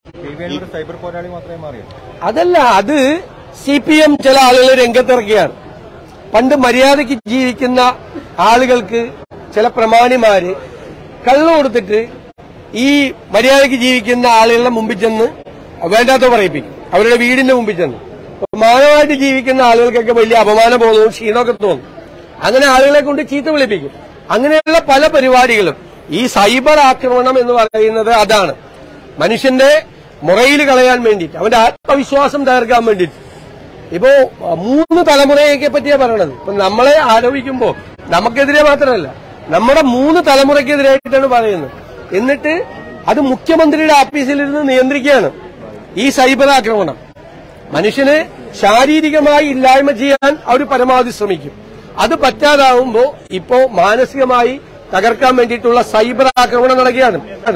P V ഒരു cyber പോരാളി മാത്രമേ മാറിയോ അതല്ല അത് സി പി എം ചില ആളുകൾ രംഗത്തിറക്കിയാണ് പണ്ട് മര്യാദയ്ക്ക് ജീവിക്കുന്ന ആളുകൾക്ക് ചില പ്രമാണിമാര് കള്ളു കൊടുത്തിട്ട് ഈ മര്യാദയ്ക്ക് ജീവിക്കുന്ന ആളുകളുടെ മുമ്പിൽ ചെന്ന് വേണ്ടാത്ത പറയിപ്പിക്കും അവരുടെ വീടിന്റെ മുമ്പിൽ ചെന്ന് അപ്പൊ മാനമായിട്ട് ജീവിക്കുന്ന ആളുകൾക്കൊക്കെ വലിയ അപമാന ബോധവും ക്ഷീണമൊക്കെ തോന്നും അങ്ങനെ ആളുകളെ കൊണ്ട് ചീത്ത വിളിപ്പിക്കും അങ്ങനെയുള്ള പല പരിപാടികളും ഈ സൈബർ ആക്രമണം എന്ന് പറയുന്നത് അതാണ് മനുഷ്യന്റെ മുറയിൽ കളയാൻ വേണ്ടിയിട്ട് അവന്റെ ആത്മവിശ്വാസം തകർക്കാൻ വേണ്ടിയിട്ട് ഇപ്പോ അഹ്, മൂന്ന് തലമുറയൊക്കെ പറ്റിയാ പറയണത് ഇപ്പൊ നമ്മളെ ആരോപിക്കുമ്പോ നമുക്കെതിരെ മാത്രമല്ല നമ്മുടെ മൂന്ന് തലമുറയ്ക്കെതിരായിട്ടാണ് പറയുന്നത് എന്നിട്ട് അത് മുഖ്യമന്ത്രിയുടെ ഓഫീസിലിരുന്ന് നിയന്ത്രിക്കുകയാണ് ഈ സൈബർ ആക്രമണം മനുഷ്യനെ ശാരീരികമായി ഇല്ലായ്മ ചെയ്യാൻ അവർ പരമാവധി ശ്രമിക്കും അത് പറ്റാതാവുമ്പോ ഇപ്പോ മാനസികമായി തകർക്കാൻ വേണ്ടിയിട്ടുള്ള സൈബർ ആക്രമണം നടക്കുകയാണ്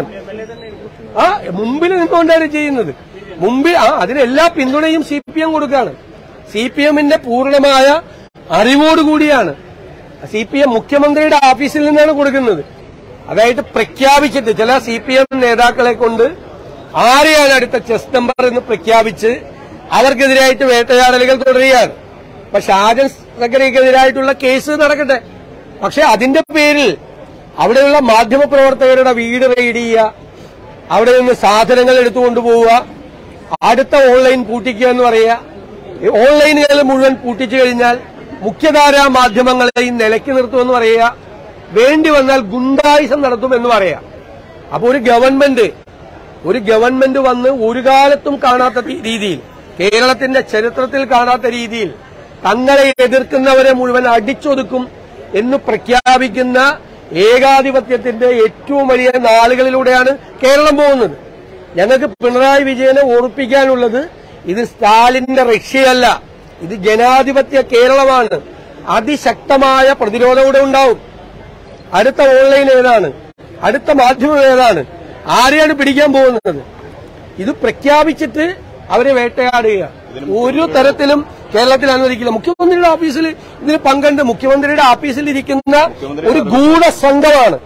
ആ മുമ്പിൽ നിന്നുകൊണ്ടാണ് ചെയ്യുന്നത് മുമ്പിൽ ആ അതിന് എല്ലാ പിന്തുണയും സി പി എം കൊടുക്കുകയാണ് സി പി എമ്മിന്റെ പൂർണ്ണമായ അറിവോടുകൂടിയാണ് സി പി എം മുഖ്യമന്ത്രിയുടെ ഓഫീസിൽ നിന്നാണ് കൊടുക്കുന്നത് അതായത് പ്രഖ്യാപിച്ചിട്ട് ചില സി പി എം നേതാക്കളെ കൊണ്ട് ആരെയാണ് അടുത്ത ചെസ് നമ്പർ എന്ന് പ്രഖ്യാപിച്ച് അവർക്കെതിരായിട്ട് വേട്ടയാടലുകൾ തുടരുകയാണ് അപ്പൊ ഷാജൻ സെക്രട്ടറിക്കെതിരായിട്ടുള്ള കേസ് നടക്കട്ടെ പക്ഷെ അതിന്റെ പേരിൽ അവിടെയുള്ള മാധ്യമപ്രവർത്തകരുടെ വീട് റെയ്ഡ് ചെയ്യുക അവിടെ നിന്ന് സാധനങ്ങൾ എടുത്തുകൊണ്ടുപോവുക അടുത്ത ഓൺലൈൻ പൂട്ടിക്കുക എന്ന് പറയുക ഈ ഓൺലൈനുകൾ മുഴുവൻ പൂട്ടിച്ചു കഴിഞ്ഞാൽ മുഖ്യധാരാ മാധ്യമങ്ങളെയും നിലയ്ക്ക് നിർത്തുമെന്ന് പറയുക വേണ്ടി വന്നാൽ ഗുണ്ടായുസം നടത്തുമെന്ന് പറയാം അപ്പൊ ഒരു ഗവൺമെന്റ് ഒരു ഗവൺമെന്റ് വന്ന് ഒരു കാലത്തും കാണാത്ത തി- രീതിയിൽ കേരളത്തിന്റെ ചരിത്രത്തിൽ കാണാത്ത രീതിയിൽ തങ്ങളെ എതിർക്കുന്നവരെ മുഴുവൻ അടിച്ചൊതുക്കും എന്ന് പ്രഖ്യാപിക്കുന്ന ഏകാധിപത്യത്തിന്റെ ഏറ്റവും വലിയ നാളുകളിലൂടെയാണ് കേരളം പോകുന്നത് ഞങ്ങൾക്ക് പിണറായി വിജയനെ ഓർപ്പിക്കാനുള്ളത് ഇത് സ്റ്റാലിന്റെ റഷ്യയല്ല ഇത് ജനാധിപത്യ കേരളമാണ് അതിശക്തമായ പ്രതിരോധം ഇവിടെ ഉണ്ടാവും അടുത്ത ഓൺലൈൻ ഏതാണ് അടുത്ത മാധ്യമം ഏതാണ് ആരെയാണ് പിടിക്കാൻ പോകുന്നത് ഇത് പ്രഖ്യാപിച്ചിട്ട് അവരെ വേട്ടയാടുക ഒരു തരത്തിലും കേരളത്തിൽ അനുവദിക്കില്ല മുഖ്യമന്ത്രിയുടെ ഓഫീസിൽ ഇതിന് പങ്കുണ്ട് മുഖ്യമന്ത്രിയുടെ ഓഫീസിൽ ഇരിക്കുന്ന ഒരു ഗൂഢസംഘമാണ്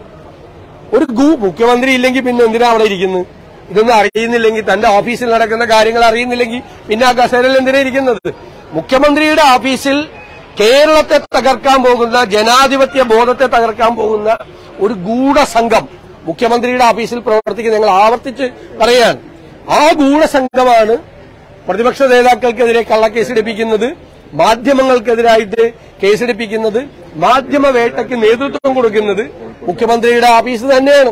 ഒരു ഗൂ മുഖ്യമന്ത്രി ഇല്ലെങ്കിൽ പിന്നെ എന്തിനാ അവിടെ ഇരിക്കുന്നത് ഇതൊന്നും അറിയുന്നില്ലെങ്കിൽ തന്റെ ഓഫീസിൽ നടക്കുന്ന കാര്യങ്ങൾ അറിയുന്നില്ലെങ്കിൽ പിന്നെ ആ കസേരയിൽ എന്തിനാ ഇരിക്കുന്നത് മുഖ്യമന്ത്രിയുടെ ഓഫീസിൽ കേരളത്തെ തകർക്കാൻ പോകുന്ന ജനാധിപത്യ ബോധത്തെ തകർക്കാൻ പോകുന്ന ഒരു ഗൂഢസംഘം മുഖ്യമന്ത്രിയുടെ ഓഫീസിൽ പ്രവർത്തിക്കുന്ന ഞങ്ങൾ ആവർത്തിച്ച് പറയാണ് ആ ഗൂഢസംഘമാണ് പ്രതിപക്ഷ നേതാക്കൾക്കെതിരെ കള്ളക്കേസെടുപ്പിക്കുന്നത് മാധ്യമങ്ങൾക്കെതിരായിട്ട് കേസെടുപ്പിക്കുന്നത് മാധ്യമ വേട്ടയ്ക്ക് നേതൃത്വം കൊടുക്കുന്നത് മുഖ്യമന്ത്രിയുടെ ഓഫീസ് തന്നെയാണ്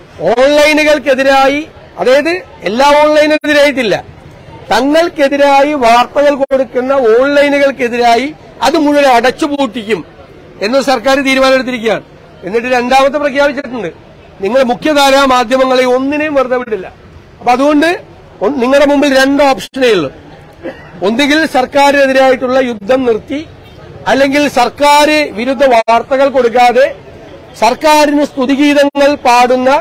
ഓൺലൈനുകൾക്കെതിരായി അതായത് എല്ലാ ഓൺലൈനുകൾക്കെതിരായിട്ടില്ല തങ്ങൾക്കെതിരായി വാർത്തകൾ കൊടുക്കുന്ന ഓൺലൈനുകൾക്കെതിരായി അത് മുഴുവൻ അടച്ചുപൂട്ടിക്കും എന്ന് സർക്കാർ തീരുമാനമെടുത്തിരിക്കുകയാണ് എന്നിട്ട് രണ്ടാമത്തെ പ്രഖ്യാപിച്ചിട്ടുണ്ട് നിങ്ങൾ മുഖ്യധാരാ മാധ്യമങ്ങളെ ഒന്നിനെയും വെറുതെ വിടില്ല അപ്പൊ അതുകൊണ്ട് ഒ- നിങ്ങളുടെ മുമ്പിൽ രണ്ട് ഓപ്ഷനേ ഉള്ളൂ ഒന്നുകിൽ സർക്കാരിനെതിരായിട്ടുള്ള യുദ്ധം നിർത്തി അല്ലെങ്കിൽ സർക്കാർ വിരുദ്ധ വാർത്തകൾ കൊടുക്കാതെ സർക്കാരിന് സ്തുതിഗീതങ്ങൾ പാടുന്ന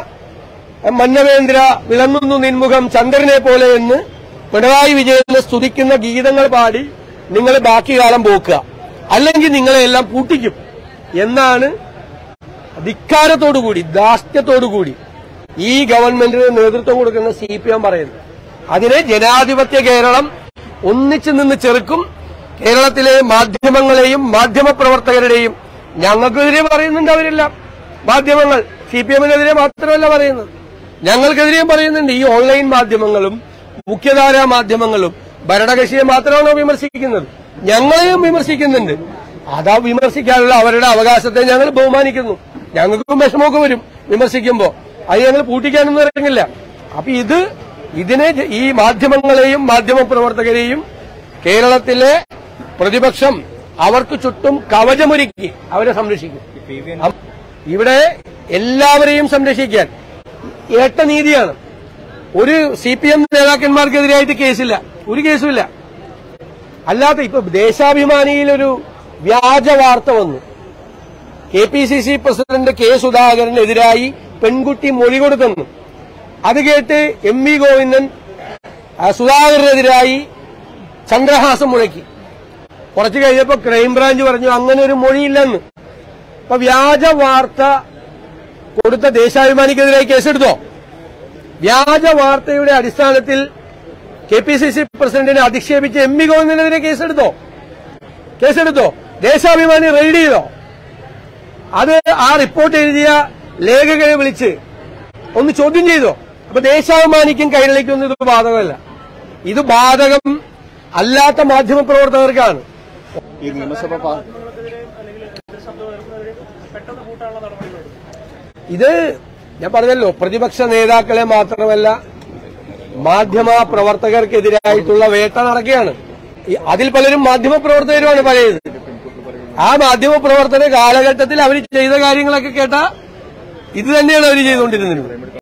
മന്നവേന്ദ്ര വിളങ്ങുന്നു നിൻമുഖം ചന്ദ്രനെ പോലെ എന്ന് പിണറായി വിജയനെ സ്തുതിക്കുന്ന ഗീതങ്ങൾ പാടി നിങ്ങൾ ബാക്കി കാലം പോക്കുക അല്ലെങ്കിൽ നിങ്ങളെ എല്ലാം പൂട്ടിക്കും എന്നാണ് ധിക്കാരത്തോടുകൂടി ധാർഷ്ട്യത്തോടുകൂടി ഈ ഗവൺമെന്റിന് നേതൃത്വം കൊടുക്കുന്ന സി പി എം പറയുന്നത് അതിനെ ജനാധിപത്യ കേരളം ഒന്നിച്ചു നിന്ന് ചെറുക്കും കേരളത്തിലെ മാധ്യമങ്ങളെയും മാധ്യമപ്രവർത്തകരുടെയും ഞങ്ങൾക്കെതിരെ പറയുന്നുണ്ട് അവരെല്ലാം മാധ്യമങ്ങൾ സി പി എമ്മിനെതിരെ മാത്രമല്ല പറയുന്നത് ഞങ്ങൾക്കെതിരെയും പറയുന്നുണ്ട് ഈ ഓൺലൈൻ മാധ്യമങ്ങളും മുഖ്യധാരാ മാധ്യമങ്ങളും ഭരണകക്ഷിയെ മാത്രമാണോ വിമർശിക്കുന്നത് ഞങ്ങളെയും വിമർശിക്കുന്നുണ്ട് അതാ വിമർശിക്കാനുള്ള അവരുടെ അവകാശത്തെ ഞങ്ങൾ ബഹുമാനിക്കുന്നു ഞങ്ങൾക്കും വിഷമമൊക്കെ വരും വിമർശിക്കുമ്പോ അത് ഞങ്ങൾ പൂട്ടിക്കാനൊന്നും ഇറങ്ങില്ല അപ്പൊ ഇത് ഇതിനെ ജ- ഈ മാധ്യമങ്ങളെയും മാധ്യമപ്രവർത്തകരെയും കേരളത്തിലെ പ്രതിപക്ഷം അവർക്ക് ചുറ്റും കവചമൊരുക്കി അവരെ സംരക്ഷിക്കും പി വി അം- ഇവിടെ എല്ലാവരെയും സംരക്ഷിക്കാൻ ഏട്ടനീതിയാണ് ഒരു സി പി എം നേതാക്കന്മാർക്കെതിരായിട്ട് കേസില്ല ഒരു കേസുമില്ല അല്ലാതെ ഇപ്പൊ ദേശാഭിമാനിയിലൊരു വ്യാജ വാർത്ത വന്നു K P C C president K സുധാകരനെതിരായി പെൺകുട്ടി മൊഴി കൊടുത്തെന്നു അത് കേട്ട് എം വി ഗോവിന്ദൻ ആ, സുധാകരനെതിരായി ചന്ദ്രഹാസം മുഴക്കി കുറച്ചു കഴിഞ്ഞപ്പോ ക്രൈംബ്രാഞ്ച് പറഞ്ഞു അങ്ങനെ ഒരു മൊഴിയില്ലെന്ന് അപ്പൊ വ്യാജ വാർത്ത കൊടുത്ത ദേശാഭിമാനിക്കെതിരായി കേസെടുത്തോ വ്യാജ വാർത്തയുടെ അടിസ്ഥാനത്തിൽ കെ പി സി സി പ്രസിഡന്റിനെ അധിക്ഷേപിച്ച എം വി ഗോവിന്ദനെതിരെ കേസെടുത്തോ കേസെടുത്തോ ദേശാഭിമാനി റെയ്ഡ് ചെയ്തോ അത് ആ റിപ്പോർട്ട് എഴുതിയ ലേഖകരെ വിളിച്ച് ഒന്ന് ചോദ്യം ചെയ്തോ അപ്പൊ ദേശാഭിമാനിക്കും കൈരളിക്കൊന്നും ഇത് ബാധകമല്ല ഇത് ബാധകം അല്ലാത്ത മാധ്യമപ്രവർത്തകർക്കാണ് ഈ നിയമസഭ പാ- ഇത് ഞാൻ പറഞ്ഞല്ലോ പ്രതിപക്ഷ നേതാക്കളെ മാത്രമല്ല മാധ്യമ പ്രവർത്തകർക്കെതിരായിട്ടുള്ള വേട്ട നടക്കുകയാണ് ഈ- അതിൽ പലരും മാധ്യമ പ്രവർത്തകരുമാണ് പഴയത് ആ മാധ്യമ പ്രവർത്തന കാലഘട്ടത്തിൽ അവർ ചെയ്ത കാര്യങ്ങളൊക്കെ കേട്ട ഇത് തന്നെയാണ് അവർ ചെയ്തുകൊണ്ടിരുന്നത്